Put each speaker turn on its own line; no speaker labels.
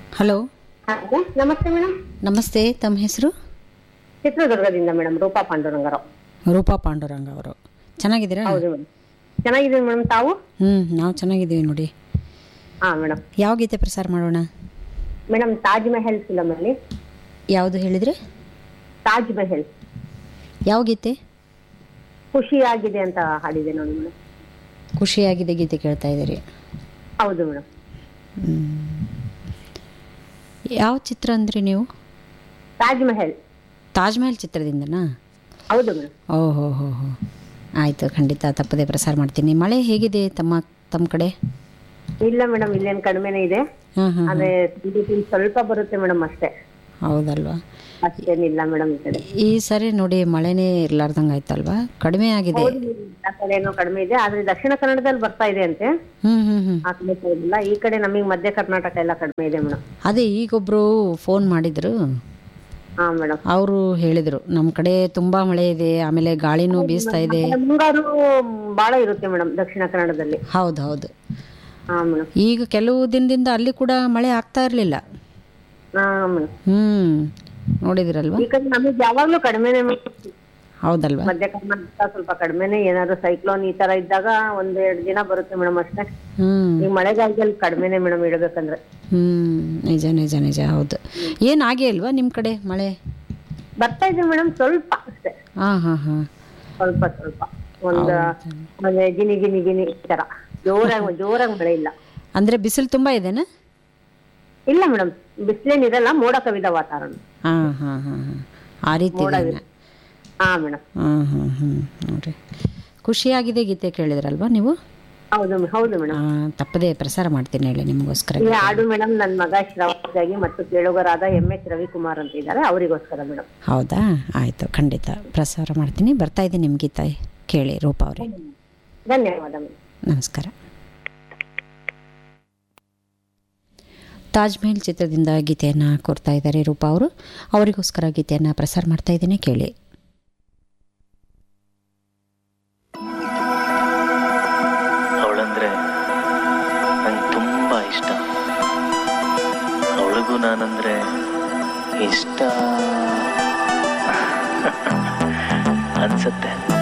Hello
hello ನಮಸ್ತೆ madam
ನಮಸ್ತೆ ತಮ್ಮ ಹೆಸರು
ಚಿತ್ರದುರ್ಗದಿಂದ ಮೇಡಮ್ ರೂಪಾ ಪಾಂಡುರಂಗರಾವ್
ರೂಪಾ ಪಾಂಡುರಂಗ ಅವರು ಚೆನ್ನಾಗಿದ್ದೀರಾ
ಹೌದು ಮೇಡಮ್ ಚೆನ್ನಾಗಿದ್ದೀವಿ ಮೇಡಮ್ ತಾವು
ಹ್ಞೂ ನಾವು ಚೆನ್ನಾಗಿದ್ದೀವಿ ನೋಡಿ
ಹಾ ಮೇಡಮ್
ಯಾವ ಗೀತೆ ಪ್ರಸಾರ ಮಾಡೋಣ
ಮೇಡಮ್ ತಾಜ್ ಮೆಹಲ್ ಫಿಲಮ್ ಅಲ್ಲಿ
ಯಾವುದು ಹೇಳಿದರೆ
ತಾಜ್ ಮೆಹಲ್
ಯಾವ ಗೀತೆ
ಖುಷಿಯಾಗಿದೆ ಅಂತ ಹಾಡಿದೆ ನೋಡಿ ಮೇಡಮ್
ಖುಷಿಯಾಗಿದೆ ಗೀತೆ ಕೇಳ್ತಾ ಇದ್ದೀರಿ
ಹೌದು ಮೇಡಮ್
ಯಾವ ಚಿತ್ರ ಅಂದ್ರಿ ನೀವು
ತಾಜ್ ಮೆಹಲ್
ತಾಜ್ ಮಹಲ್ ಚಿತ್ರದಿಂದನಾ
ಹೌದು ಮೇಡಮ್
ಓ ಹೋ ಹೋ ಹೋ ಆಯಿತು ಖಂಡಿತ ತಪ್ಪದೆ ಪ್ರಸಾರ ಮಾಡ್ತೀನಿ ಮಳೆ ಹೇಗಿದೆ ತಮ್ಮ ತಮ್ಮ ಕಡೆ
ಇಲ್ಲ ಮೇಡಮ್ ಇಲ್ಲೇನ್ ಕಡಿಮೆನೇ ಇದೆ
ಹಾಂ ಹಾಂ
ಅದೇ ಬಿಸಿಲು ಸ್ವಲ್ಪ ಬರುತ್ತೆ ಮೇಡಮ್ ಅಷ್ಟೇ
ಹೌದಲ್ವಾ
ಅಷ್ಟೇನಿಲ್ಲ ಮೇಡಮ್ ಈ ಕಡೆ
ಈ ಸರಿ ನೋಡಿ ಮಳೆನೇ ಇರ್ಲಾರ್ದಂಗೆ ಆಯ್ತಲ್ವಾ ಕಡಿಮೆ ಆಗಿದೆ
ಆ ಕಡೆನೂ ಕಡಿಮೆ ಇದೆ ಆದ್ರೆ ದಕ್ಷಿಣ ಕನ್ನಡದಲ್ಲಿ ಬರ್ತಾ ಇದೆ ಅಂತೆ
ಹ್ಞೂ ಹ್ಞೂ ಹ್ಞೂ
ಆ ಕಡೆ side ಇಲ್ಲ ಈ ಕಡೆ ನಮಗೆ ಮಧ್ಯ ಕರ್ನಾಟಕ ಎಲ್ಲ ಕಡಿಮೆ ಇದೆ ಮೇಡಮ್
ಅದೇ ಈಗೊಬ್ಬರು ಫೋನ್ ಮಾಡಿದ್ರು
ಹಾ ಮೇಡಮ್
ಅವರು ಹೇಳಿದರು ನಮ್ಮ ಕಡೆ ತುಂಬ ಮಳೆ ಇದೆ ಆಮೇಲೆ ಗಾಳಿನೂ ಬೀಸ್ತಾ ಇದೆ
ಮುಂಗಾರು ಬಹಳ ಇರುತ್ತೆ ಮೇಡಮ್ ದಕ್ಷಿಣ ಕನ್ನಡದಲ್ಲಿ
ಹೌದು ಹೌದು
ಹಾ ಮೇಡಮ್
ಈಗ ಕೆಲವು ದಿನದಿಂದ ಅಲ್ಲಿ ಕೂಡ ಮಳೆ ಆಗ್ತಾ ಇರಲಿಲ್ಲ
ಹಾ ಮೇಡಮ್
ಹ್ಞೂ ನೋಡಿದಿರಲ್ವಾ
ಈ ಕಡೆ ನಮಗೆ ಯಾವಾಗ್ಲೂ ಕಡಿಮೆನೆ madam.
ಹೌದಲ್ವಾ
ಮಧ್ಯ ಕರ್ನಾಟಕ ಸ್ವಲ್ಪ ಕಡಿಮೆನೆ ಏನಾದ್ರು ಸೈಕ್ಲೋನ್ ಈ ತರ ಇದ್ದಾಗ ಒಂದ್ ಎರಡ್ ದಿನ ಬರುತ್ತೆ ಮೇಡಮ್ ಅಷ್ಟೇ
ಹ್ಞೂ
ಈಗ ಮಳೆಗಾಲದಲ್ಲಿ ಕಡಿಮೆನೆ ಮೇಡಮ್ ಇಡಬೇಕಂದ್ರೆ
ಹ್ಞೂ ನಿಜ ನಿಜ ನಿಜ ಹೌದು ಏನಾಗೇ ಇಲ್ವಾ ನಿಮ್ಮ ಕಡೆ ಮಳೆ
ಬರ್ತಾ ಇದೆ ಮೇಡಮ್ ಸ್ವಲ್ಪ ಅಷ್ಟೇ
ಹಾಂ ಹಾಂ ಹಾಂ
ಸ್ವಲ್ಪ ಸ್ವಲ್ಪ ಒಂದ್ ಒಂದ್ ಗಿನಿ ಗಿನಿ ಗಿನಿ ಈ ತರ ಜೋರಾಗಿ ಜೋರಾಗಿ ಮಳೆ ಇಲ್ಲ
ಅಂದರೆ ಬಿಸಿಲು ತುಂಬ ಇದೆನಾ
ಇಲ್ಲ ಮೇಡಮ್ ಬಿಸಿಲೇನಿರಲ್ಲ ಮೋಡ ಕವಿದ ವಾತಾವರಣ
ಹಾಂ ಹಾಂ ಹಾಂ ಹಾಂ ಆ ರೀತಿ ಇದೆನಾ
ಹಾ ಮೇಡಮ್
ಹ್ಞೂ ಹ್ಞೂ ಹ್ಞೂ ನೋಡಿರಿ ಖುಷಿಯಾಗಿದೆ ಗೀತೆ ಕೇಳಿದ್ರಲ್ವಾ ನೀವು
ಹೌದು ಹೌದು ಮೇಡಮ್
ಆ, ತಪ್ಪದೇ ಪ್ರಸಾರ ಮಾಡ್ತೀನಿ ಹೇಳಿ ನಿಮಗೋಸ್ಕರ
ಈ ಹಾಡು ಮೇಡಮ್ ನನ್ನ ಮಗ ಶ್ರವಣಗಾಗಿ ಮತ್ತು ಕೇಳುಗರಾದ ಎಂ ಎಚ್ ರವಿಕುಮಾರ್ ಅಂತ ಇದ್ದಾರೆ ಅವರಿಗೋಸ್ಕರ ಮೇಡಮ್
ಹೌದಾ ಆಯಿತು ಖಂಡಿತ ಪ್ರಸಾರ ಮಾಡ್ತೀನಿ ಬರ್ತಾ ಇದ್ದೀನಿ ನಿಮ್ಮ ಗೀತ ಕೇಳಿ ರೂಪ ಅವರೇ
ಧನ್ಯವಾದ ಮೇಡಮ್
ನಮಸ್ಕಾರ ತಾಜ್ ಮಹಲ್ ಚಿತ್ರದಿಂದ ಗೀತೆಯನ್ನು ಕೋರ್ತಾ ಇದ್ದಾರೆ ರೂಪಾ ಅವರು ಅವರಿಗೋಸ್ಕರ ಗೀತೆಯನ್ನು ಪ್ರಸಾರ ಮಾಡ್ತಾ ಇದ್ದೀನಿ ಕೇಳಿ
ಅವಳಂದ್ರೆ ನಂಗೆ ತುಂಬ ಇಷ್ಟ ಅವಳಿಗೂ ನಾನಂದ್ರೆ ಇಷ್ಟ ಅನ್ಸತ್ತೆ